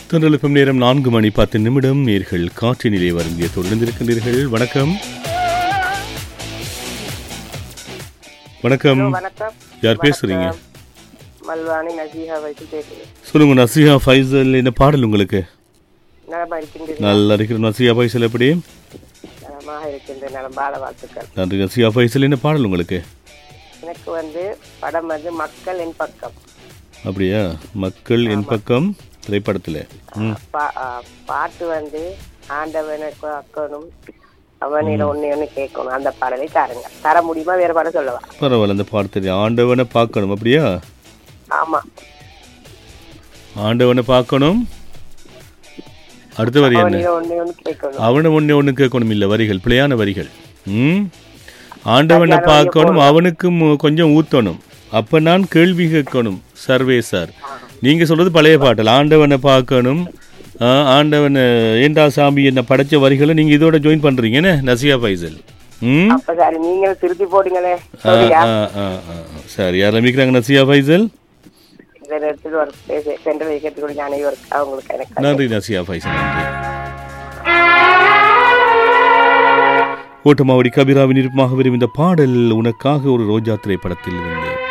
தென்றலுக்கும் நேரம் நான்கு மணி பத்து நிமிடம் நேர்கள் காற்றினிலே வருந்திய தொடர்ந்திருக்கின்றீர்கள் வணக்கம் வணக்கம் வணக்கம் யார் பேசுறீங்க மல்வானி நசீஹா வைத்து பேசுகிறேன் சொல்லுங்க நசியா ஃபைசல் என்ன பாடல் உங்களுக்கு நலமா இருக்கின்றேன் நல்லா இருக்கிற நசியா ஃபைசல் எப்படி நலமாக இருக்கின்ற நலம் பால வாழ்த்துக்கள் நன்றி நசியா ஃபைசல் என்ன பாடல் உங்களுக்கு எனக்கு வந்து படம் வந்து மக்கள் என் பக்கம் அப்படியா மக்கள் என் பக்கம் திரைப்படத்தில் ம் பா- ஆ, பாட்டு வந்து ஆண்டவனுக்கு அக்கணும் அவனில ஒண்ணு ஒண்ணு கேட்கணும் அந்த பாடலை தாருங்க தர முடியுமா வேற பாடம் சொல்லவா பரவாயில்ல அந்த பாட்டு தெரியும் ஆண்டவனை பார்க்கணும் அப்படியா ஆமா ஆண்டவனை பார்க்கணும் அடுத்த வரி என்ன அவனில ஒண்ணு ஒண்ணு கேட்கணும் அவனை ஒண்ணு ஒண்ணு கேட்கணும் இல்ல வரிகள் பிழையான வரிகள் ம் ஆண்டவனை பார்க்கணும் அவனுக்கு மு- கொஞ்சம் ஊத்தணும் அப்ப நான் கேள்வி கேட்கணும் சர்வே சார் நீங்க சொல்றது பழைய பாட்டல் ஆண்டவனை பார்க்கணும் ஆ, ஆண்டவனை ஏண்டா சாமி என்ன படைச்ச வரிகளை நீங்க இதோட ஜாயின் பண்றீங்க என்ன நசியா பைசல் ம் அப்ப சாரி நீங்களும் திருத்தி போடுங்களே ஆ, சரியா ஆ, ஆ, ஆ, ஆ. சரி ஆரம்பிக்கிறாங்க நசியா பைசல் இதை எடுத்துட்டு ஒரு பேச சென்ட்ரல் வைக்கிறதுக்கு கூட அனைவருக்கு அவங்களுக்கு எனக்கு நன்றி நசியா பைசல் நன்றி ஓட்டமாவடி கபிராவின் இருப்பாக வரும் இந்த பாடல் உனக்காக ஒரு ரோஜா திரைப்படத்தில் இருந்து